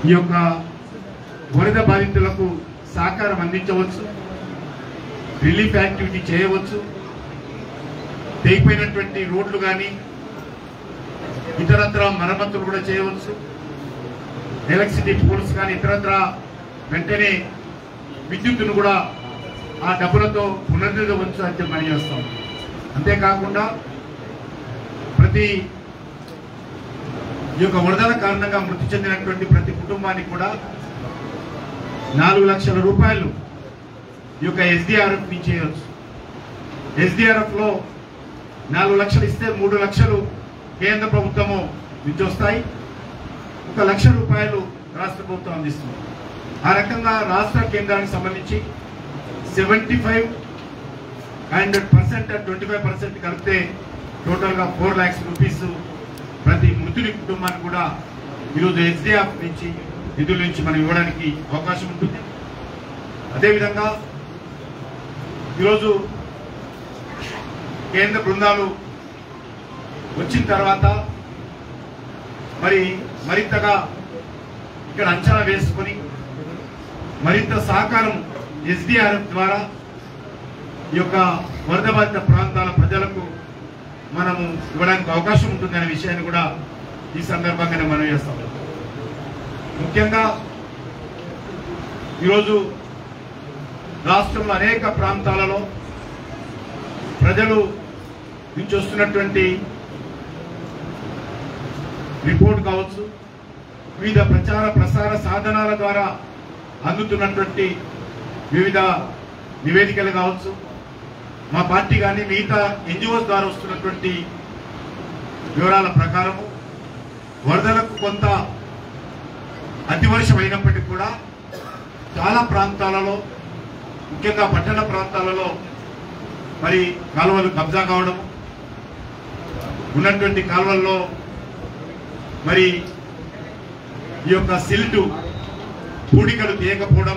ఈ యొక్క వరద బాధితులకు సహకారం అందించవచ్చు రిలీఫ్ యాక్టివిటీ చేయవచ్చు తెగిపోయినటువంటి రోడ్లు కానీ ఇతరత్ర మరమ్మతులు కూడా చేయవచ్చు ఎలక్ట్రిసిటీ పోల్స్ కానీ ఇతరత్ర వెంటనే విద్యుత్తును కూడా ఆ డబ్బులతో పునరుద్ధరించవచ్చు అని చెప్పి మనం చేస్తాం అంతేకాకుండా ప్రతి ఈ యొక్క వరదల కారణంగా మృతి చెందినటువంటి ప్రతి కుటుంబానికి కూడా నాలుగు లక్షల రూపాయలు ఈ యొక్క ఎస్డిఆర్ఎఫ్ నుంచి చేయవచ్చు ఎస్డిఆర్ఎఫ్ లో నాలుగు లక్షలు ఇస్తే మూడు లక్షలు కేంద్ర ప్రభుత్వము నుంచి వస్తాయి ఒక లక్ష రూపాయలు రాష్ట్ర ప్రభుత్వం అందిస్తుంది ఆ రకంగా రాష్ట్ర కేంద్రానికి సంబంధించి seventy five hundred percent twenty five percent కలిపితే టోటల్గా ఫోర్ ల్యాక్స్ రూపీస్ ప్రతి మృతుని కుటుంబానికి కూడా ఈరోజు ఎస్డిఎఫ్ నుంచి నిధుల నుంచి మనం ఇవ్వడానికి అవకాశం ఉంటుంది అదేవిధంగా ఈరోజు కేంద్ర బృందాలు వచ్చిన తర్వాత మరి మరింతగా ఇక్కడ అంచనా వేసుకొని మరింత సహకారం ఎస్డిఆర్ఎఫ్ ద్వారా ఈ యొక్క వరద బాధిత ప్రాంతాల ప్రజలకు మనము ఇవ్వడానికి అవకాశం ఉంటుందనే విషయాన్ని కూడా ఈ సందర్భంగానే మనం చేస్తాం ముఖ్యంగా ఈరోజు రాష్ట్రంలో అనేక ప్రాంతాలలో ప్రజలు నుంచి వస్తున్నటువంటి రిపోర్ట్ కావచ్చు వివిధ ప్రచార ప్రసార సాధనాల ద్వారా అందుతున్నటువంటి వివిధ నివేదికలు కావచ్చు మా పార్టీ కానీ మిగతా ఎన్జిఓస్ ద్వారా వస్తున్నటువంటి వివరాల ప్రకారము వరదలకు కొంత అతివర్షం అయినప్పటికీ కూడా చాలా ప్రాంతాలలో ముఖ్యంగా పట్టణ ప్రాంతాలలో మరి కాలువలు కబ్జా కావడం ఉన్నటువంటి కాలువల్లో మరి ఈ యొక్క సిల్టు పూడికలు తీయకపోవడం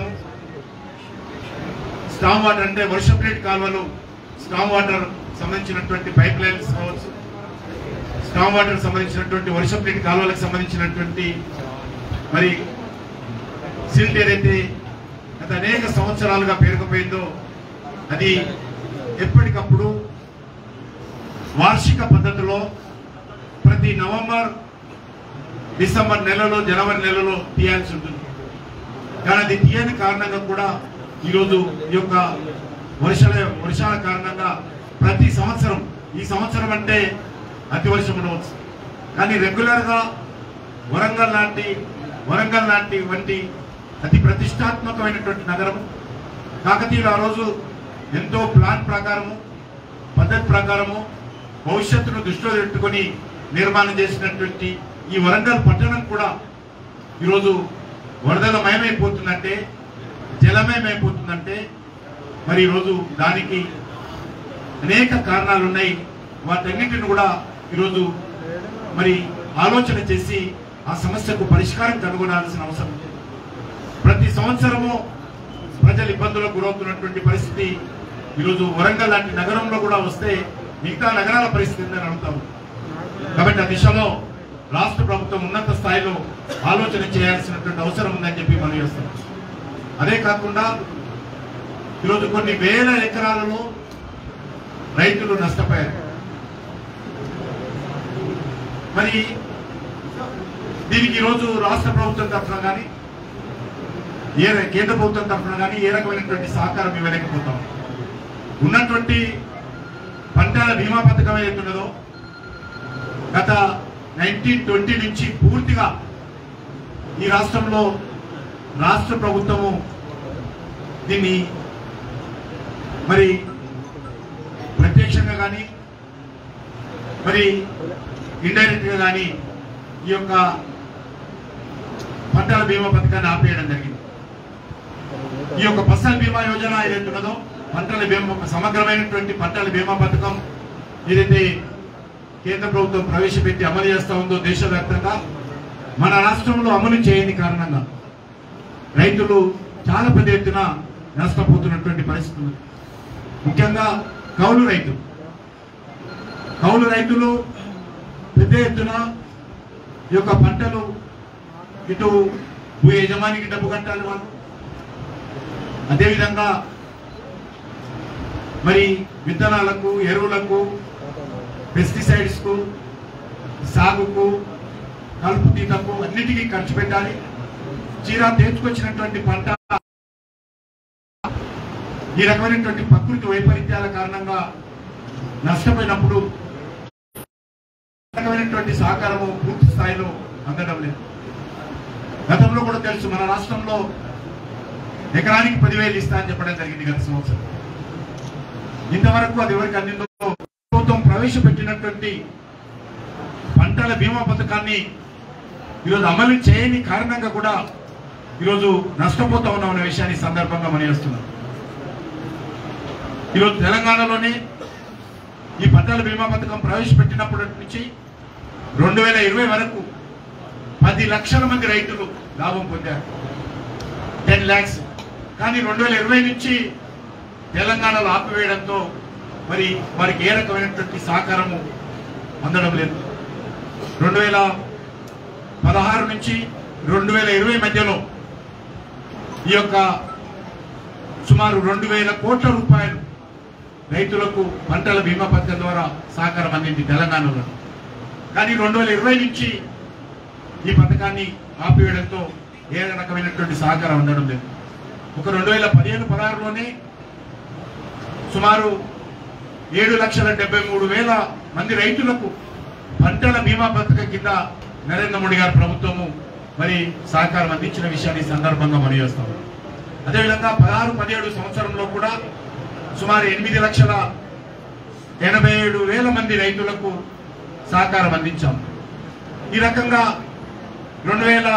స్టామ్ వాటర్ అంటే వర్షం నీటి కాలువలు స్టామ్ వాటర్ సంబంధించినటువంటి పైప్ లైన్స్ కావచ్చు స్టామ్ వాటర్ సంబంధించినటువంటి వర్షం నీటి కాలువలకు సంబంధించినటువంటి మరి సిల్ట్ ఏదైతే గత అనేక సంవత్సరాలుగా పేరుకుపోయిందో అది ఎప్పటికప్పుడు వార్షిక పద్ధతిలో ప్రతి నవంబర్ డిసెంబర్ నెలలో జనవరి నెలలో తీయాల్సి ఉంటుంది కానీ అది తీయని కారణంగా కూడా ఈరోజు ఈ యొక్క వర్షాల వర్షాల కారణంగా ప్రతి సంవత్సరం ఈ సంవత్సరం అంటే అతి వర్షం ఉండవచ్చు కానీ రెగ్యులర్ గా వరంగల్ లాంటి వరంగల్ లాంటి వంటి అతి ప్రతిష్టాత్మకమైనటువంటి నగరం కాకతీయులు ఆ రోజు ఎంతో ప్లాన్ ప్రకారము పద్ధతి ప్రకారము భవిష్యత్తును దృష్టిలో పెట్టుకొని నిర్మాణం చేసినటువంటి ఈ వరంగల్ పట్టణం కూడా ఈరోజు వరదల మయమైపోతుందంటే జలమయమైపోతుందంటే మరి ఈరోజు దానికి అనేక కారణాలు ఉన్నాయి వాటన్నిటిని కూడా ఈరోజు మరి ఆలోచన చేసి ఆ సమస్యకు పరిష్కారం కనుగొనాల్సిన అవసరం ఉంది ప్రతి సంవత్సరము ప్రజలు ఇబ్బందులకు గురవుతున్నటువంటి పరిస్థితి ఈరోజు వరంగల్ లాంటి నగరంలో కూడా వస్తే మిగతా నగరాల పరిస్థితి ఏందని అడుగుతాము కాబట్టి ఆ దిశలో రాష్ట్ర ప్రభుత్వం ఉన్నత స్థాయిలో ఆలోచన చేయాల్సినటువంటి అవసరం ఉందని చెప్పి మనం చేస్తాం అదే కాకుండా ఈరోజు కొన్ని వేల ఎకరాలలో రైతులు నష్టపోయారు మరి దీనికి ఈరోజు రాష్ట్ర ప్రభుత్వం తరఫున కానీ ఏ ర- కేంద్ర ప్రభుత్వం తరఫున కానీ ఏ రకమైనటువంటి సహకారం ఇవ్వలేకపోతాం ఉన్నటువంటి పంటల బీమా పథకం ఏదైతే ఉన్నదో గత నైన్టీన్ ట్వంటీ నుంచి పూర్తిగా ఈ రాష్ట్రంలో రాష్ట్ర ప్రభుత్వము దీన్ని మరి ప్రత్యక్షంగా కానీ మరి ఇండైరెక్ట్ గా కానీ ఈ యొక్క పంటల బీమా పథకాన్ని ఆపేయడం జరిగింది ఈ యొక్క ఫసల్ బీమా యోజన ఏదైతే ఉన్నదో పంటల బీమా ఒక సమగ్రమైనటువంటి పంటల బీమా పథకం ఏదైతే కేంద్ర ప్రభుత్వం ప్రవేశపెట్టి అమలు చేస్తా ఉందో దేశవ్యాప్తంగా మన రాష్ట్రంలో అమలు చేయని కారణంగా రైతులు చాలా పెద్ద ఎత్తున నష్టపోతున్నటువంటి పరిస్థితి ఉంది ముఖ్యంగా కౌలు రైతు కౌలు రైతులు పెద్ద ఎత్తున ఈ యొక్క పంటలు ఇటు భూ యజమానికి డబ్బు కట్టాలి వాళ్ళు అదేవిధంగా మరి విత్తనాలకు ఎరువులకు పెస్టిసైడ్స్కు సాగుకు కలుపు తీతకు అన్నిటికీ ఖర్చు పెట్టాలి చీరా తెచ్చుకొచ్చినటువంటి పంట ఈ రకమైనటువంటి ప్రకృతి వైపరీత్యాల కారణంగా నష్టపోయినప్పుడు ఈ రకమైనటువంటి సహకారము పూర్తి స్థాయిలో అందడం లేదు గతంలో కూడా తెలుసు మన రాష్ట్రంలో ఎకరానికి పదివేలు ఇస్తా అని చెప్పడం జరిగింది గత సంవత్సరం ఇంతవరకు అది ఎవరికి అందిందో ప్రభుత్వం ప్రవేశపెట్టినటువంటి పంటల బీమా పథకాన్ని ఈరోజు అమలు చేయని కారణంగా కూడా ఈరోజు నష్టపోతా ఉన్నాం అనే విషయాన్ని ఈ సందర్భంగా మనం చేస్తున్నాం ఈరోజు తెలంగాణలోనే ఈ పంటల బీమా పథకం ప్రవేశపెట్టినప్పటి నుంచి రెండు వేల ఇరవై వరకు పది లక్షల మంది రైతులు లాభం పొందారు టెన్ ల్యాక్స్ కానీ రెండు వేల ఇరవై నుంచి తెలంగాణలో ఆపివేయడంతో మరి వారికి ఏ రకమైనటువంటి సహకారము అందడం లేదు రెండు వేల పదహారు నుంచి రెండు వేల ఇరవై మధ్యలో ఈ యొక్క సుమారు రెండు వేల కోట్ల రూపాయలు రైతులకు పంటల బీమా పథకం ద్వారా సహకారం అందింది తెలంగాణలో కానీ రెండు వేల ఇరవై నుంచి ఈ పథకాన్ని ఆపివేయడంతో ఏ రకమైనటువంటి సహకారం అందడం లేదు ఒక రెండు వేల పదిహేను పదహారులోనే సుమారు ఏడు లక్షల డెబ్బై మూడు వేల మంది రైతులకు పంటల బీమా పథకం కింద నరేంద్ర మోడీ గారి ప్రభుత్వము మరి సహకారం అందించిన విషయాన్ని ఈ సందర్భంగా మనం చేస్తాం అదేవిధంగా పదహారు పదిహేడు సంవత్సరంలో కూడా సుమారు ఎనిమిది లక్షల ఎనభై ఏడు వేల మంది రైతులకు సహకారం అందించాం ఈ రకంగా రెండు వేల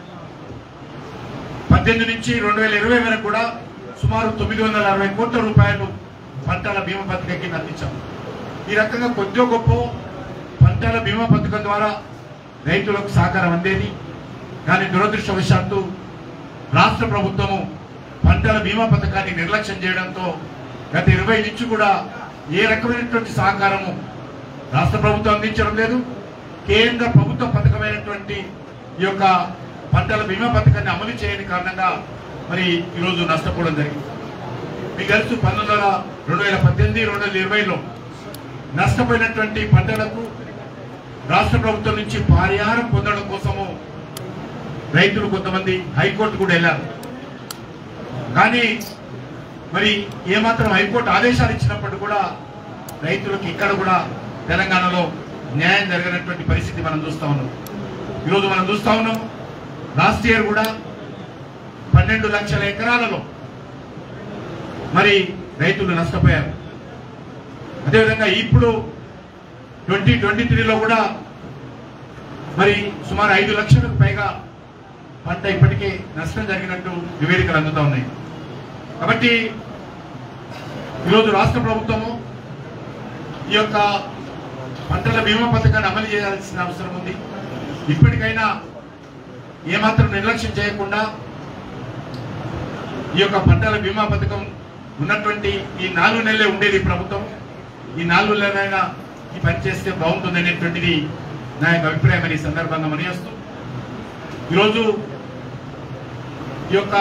పద్దెనిమిది నుంచి రెండు వేల ఇరవై వరకు కూడా సుమారు తొమ్మిది వందల అరవై కోట్ల రూపాయలు పంటల బీమా పథకం కింద అందించాం ఈ రకంగా కొద్దిగా గొప్ప పంటల బీమా పథకం ద్వారా రైతులకు సహకారం అందేది కానీ దురదృష్టవశాత్తు రాష్ట్ర ప్రభుత్వము పంటల బీమా పథకాన్ని నిర్లక్ష్యం చేయడంతో గత ఇరవై నుంచి కూడా ఏ రకమైనటువంటి సహకారము రాష్ట్ర ప్రభుత్వం అందించడం లేదు కేంద్ర ప్రభుత్వ పథకమైనటువంటి ఈ యొక్క పంటల బీమా పథకాన్ని అమలు చేయని కారణంగా మరి ఈరోజు నష్టపోవడం జరిగింది మీకు తెలుసు పంతొమ్మిది వందల రెండు వేల పద్దెనిమిది రెండు వేల ఇరవైలో నష్టపోయినటువంటి పంటలకు రాష్ట్ర ప్రభుత్వం నుంచి పరిహారం పొందడం కోసము రైతులు కొంతమంది హైకోర్టు కూడా వెళ్ళారు కానీ మరి ఏమాత్రం హైకోర్టు ఆదేశాలు ఇచ్చినప్పుడు కూడా రైతులకు ఇక్కడ కూడా తెలంగాణలో న్యాయం జరగనటువంటి పరిస్థితి మనం చూస్తా ఉన్నాం ఈరోజు మనం చూస్తా ఉన్నాం లాస్ట్ ఇయర్ కూడా పన్నెండు లక్షల ఎకరాలలో మరి రైతులు నష్టపోయారు అదేవిధంగా ఇప్పుడు ట్వంటీ ట్వంటీ త్రీలో కూడా మరి సుమారు ఐదు లక్షలకు పైగా పంట ఇప్పటికే నష్టం జరిగినట్టు నివేదికలు అందుతా ఉన్నాయి కాబట్టి ఈరోజు రాష్ట్ర ప్రభుత్వము ఈ యొక్క పంటల బీమా పథకాన్ని అమలు చేయాల్సిన అవసరం ఉంది ఇప్పటికైనా ఏమాత్రం నిర్లక్ష్యం చేయకుండా ఈ యొక్క పంటల బీమా పథకం ఉన్నటువంటి ఈ నాలుగు నెలలే ఉండేది ప్రభుత్వం ఈ నాలుగు నెలలైనా ఈ పని చేస్తే బాగుంటుంది అనేటువంటిది నా యొక్క అభిప్రాయం అని ఈ సందర్భంగా మనయేస్తూ ఈరోజు ఈ యొక్క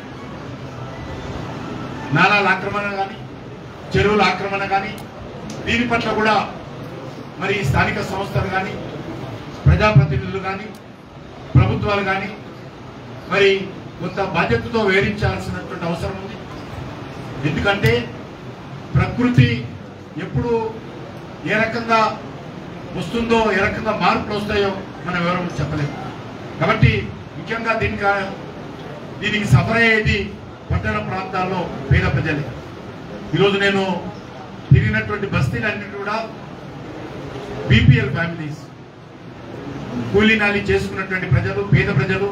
నాలాల ఆక్రమణ కానీ చెరువుల ఆక్రమణ కానీ దీని పట్ల కూడా మరి స్థానిక సంస్థలు కానీ ప్రజాప్రతినిధులు కానీ ప్రభుత్వాలు కానీ మరి కొంత బాధ్యతతో వేధించాల్సినటువంటి అవసరం ఉంది ఎందుకంటే ప్రకృతి ఎప్పుడు ఏ రకంగా వస్తుందో ఏ రకంగా మార్పులు వస్తాయో మనం ఎవరు చెప్పలేము కాబట్టి ముఖ్యంగా దీనికి దీనికి సఫర్ అయ్యేది పట్టణ ప్రాంతాల్లో పేద ప్రజలే ఈరోజు నేను తిరిగినటువంటి బస్తీలన్నిటి కూడా బీపీఎల్ ఫ్యామిలీస్ కూలీ నాలి చేసుకున్నటువంటి ప్రజలు పేద ప్రజలు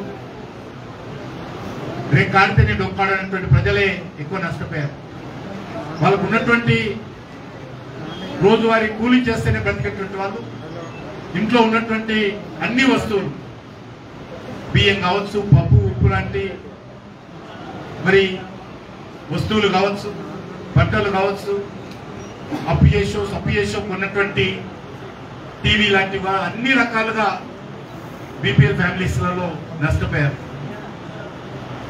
రేపు కాడితేనే డొక్కాడనటువంటి ప్రజలే ఎక్కువ నష్టపోయారు వాళ్ళకు ఉన్నటువంటి రోజువారీ కూలీ చేస్తేనే బ్రతికేటువంటి వాళ్ళు ఇంట్లో ఉన్నటువంటి అన్ని వస్తువులు బియ్యం కావచ్చు పప్పు ఉప్పు లాంటి మరి వస్తువులు కావచ్చు బట్టలు కావచ్చు అప్పు చేసో సప్పు చేసో కొన్నటువంటి టీవీ లాంటివి అన్ని రకాలుగా బీపీఎల్ ఫ్యామిలీస్లలో నష్టపోయారు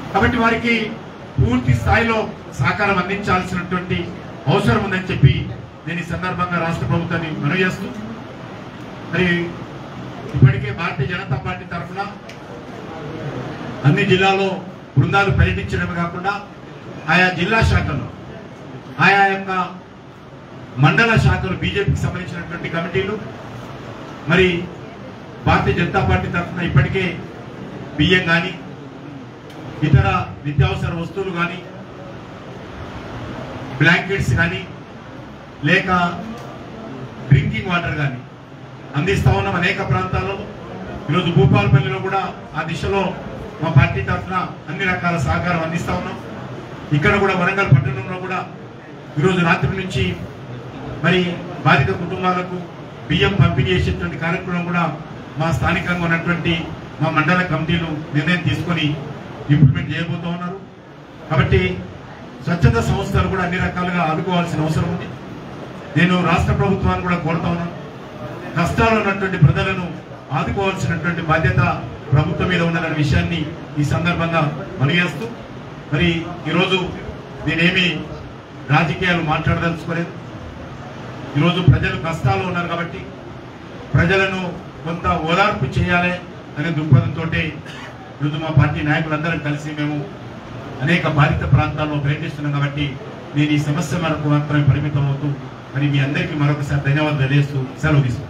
కాబట్టి వారికి పూర్తి స్థాయిలో సహకారం అందించాల్సినటువంటి అవసరం ఉందని చెప్పి నేను ఈ సందర్భంగా రాష్ట్ర ప్రభుత్వాన్ని మనవి చేస్తూ మరి ఇప్పటికే భారతీయ జనతా పార్టీ తరఫున అన్ని జిల్లాలో బృందాలు పర్యటించడమే కాకుండా ఆయా జిల్లా శాఖలు ఆయా యొక్క మండల శాఖలు బీజేపీకి సంబంధించినటువంటి కమిటీలు మరి భారతీయ జనతా పార్టీ తరఫున ఇప్పటికే బియ్యం కానీ ఇతర నిత్యావసర వస్తువులు కానీ బ్లాంకెట్స్ కానీ లేక డ్రింకింగ్ వాటర్ కానీ అందిస్తా ఉన్నాం అనేక ప్రాంతాల్లో ఈరోజు భూపాలపల్లిలో కూడా ఆ దిశలో మా పార్టీ తరఫున అన్ని రకాల సహకారం అందిస్తా ఉన్నాం ఇక్కడ కూడా వరంగల్ పట్టణంలో కూడా ఈరోజు రాత్రి నుంచి మరి బాధిత కుటుంబాలకు బియ్యం పంపిణీ చేసేటువంటి కార్యక్రమం కూడా మా స్థానికంగా ఉన్నటువంటి మా మండల కమిటీలు నిర్ణయం తీసుకొని ఇంప్లిమెంట్ చేయబోతూ ఉన్నారు కాబట్టి స్వచ్ఛంద సంస్థలు కూడా అన్ని రకాలుగా ఆదుకోవాల్సిన అవసరం ఉంది నేను రాష్ట్ర ప్రభుత్వాన్ని కూడా కోరుతా ఉన్నాను కష్టాలు ఉన్నటువంటి ప్రజలను ఆదుకోవాల్సినటువంటి బాధ్యత ప్రభుత్వం మీద ఉన్నదనే విషయాన్ని ఈ సందర్భంగా మనగేస్తూ మరి ఈరోజు నేనేమి రాజకీయాలు మాట్లాడదలుచుకోలేదు ఈరోజు ప్రజలు కష్టాలు ఉన్నారు కాబట్టి ప్రజలను కొంత ఓదార్పు చేయాలి అనే దృక్పథంతో ఈరోజు మా పార్టీ నాయకులందరం కలిసి మేము అనేక బాధిత ప్రాంతాల్లో పర్యటిస్తున్నాం కాబట్టి నేను ఈ సమస్య మనకు మాత్రమే పరిమితం అవుతూ మరి మీ అందరికీ మరొకసారి ధన్యవాదాలు తెలియజేస్తూ సెలవు తీసుకుంటాను